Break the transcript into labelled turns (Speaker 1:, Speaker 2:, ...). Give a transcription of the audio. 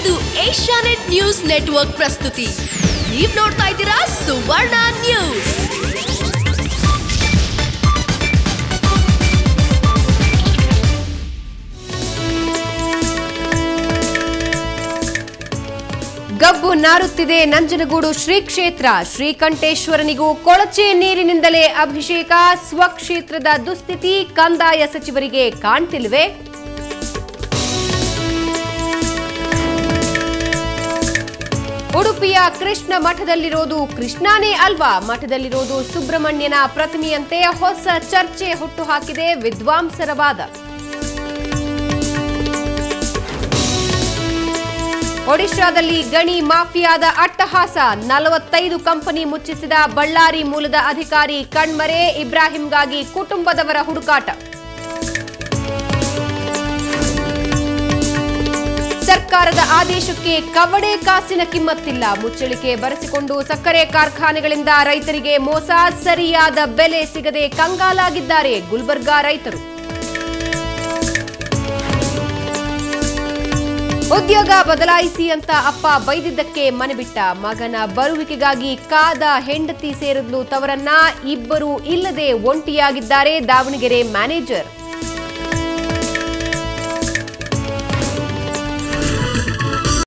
Speaker 1: ಇದು Asianet news network ಪ್ರಸ್ತುತಿ ನೀವ್ ನೋಡ್ತಾ ಇದ್ದೀರಾ ಸುವರ್ಣ ನ್ಯೂಸ್
Speaker 2: ಗಬ್ಬು ನಾರುತ್ತಿದೆ ನಂಜನಗೂಡು ಶ್ರೀ ಕ್ಷೇತ್ರ ಶ್ರೀಕಂಠೇಶ್ವರನಿಗೂ ಕೊಳಚೆ ನೀರಿನಿಂದಲೇ ಅಭಿಷೇಕ ಸ್ವಕ್ಷೇತ್ರದ ದುಸ್ಥಿತಿ ಕಂದಾಯ ಸಚಿವರಿಗೆ ಕಾಣ್ತಿಲ್ವೇ ಉಡುಪಿಯ ಕೃಷ್ಣ ಮಠದಲ್ಲಿರೋದು ಕೃಷ್ಣನೇ ಅಲ್ವಾ ಮಠದಲ್ಲಿರೋದು ಸುಬ್ರಹ್ಮಣ್ಯನ ಪ್ರತಿಮೆಯಂತೆ ಹೊಸ ಚರ್ಚೆ ಹುಟ್ಟುಹಾಕಿದೆ ವಿದ್ವಾಂಸರ ವಾದ ಒಡಿಶಾದಲ್ಲಿ ಗಣಿ ಮಾಫಿಯಾದ ಅಟ್ಟಹಾಸ ನಲವತ್ತೈದು ಕಂಪನಿ ಮುಚ್ಚಿಸಿದ ಬಳ್ಳಾರಿ ಮೂಲದ ಅಧಿಕಾರಿ ಕಣ್ಮರೆ ಇಬ್ರಾಹಿಂಗಾಗಿ ಕುಟುಂಬದವರ ಹುಡುಕಾಟ ಸರ್ಕಾರದ ಆದೇಶಕ್ಕೆ ಕವಡೆ ಕಾಸಿನ ಕಿಮ್ಮತ್ತಿಲ್ಲ ಮುಚ್ಚಳಿಕೆ ಬರೆಸಿಕೊಂಡು ಸಕ್ಕರೆ ಕಾರ್ಖಾನೆಗಳಿಂದ ರೈತರಿಗೆ ಮೋಸ ಸರಿಯಾದ ಬೆಲೆ ಸಿಗದೆ ಕಂಗಾಲಾಗಿದ್ದಾರೆ ಗುಲ್ಬರ್ಗಾ ರೈತರು ಉದ್ಯೋಗ ಬದಲಾಯಿಸಿ ಅಂತ ಅಪ್ಪ ಬೈದಿದ್ದಕ್ಕೆ ಮನೆಬಿಟ್ಟ ಮಗನ ಬರುವಿಕೆಗಾಗಿ ಕಾದ ಹೆಂಡತಿ ಸೇರಿದ್ಲು ತವರನ್ನ ಇಬ್ಬರು ಇಲ್ಲದೆ ಒಂಟಿಯಾಗಿದ್ದಾರೆ ದಾವಣಗೆರೆ ಮ್ಯಾನೇಜರ್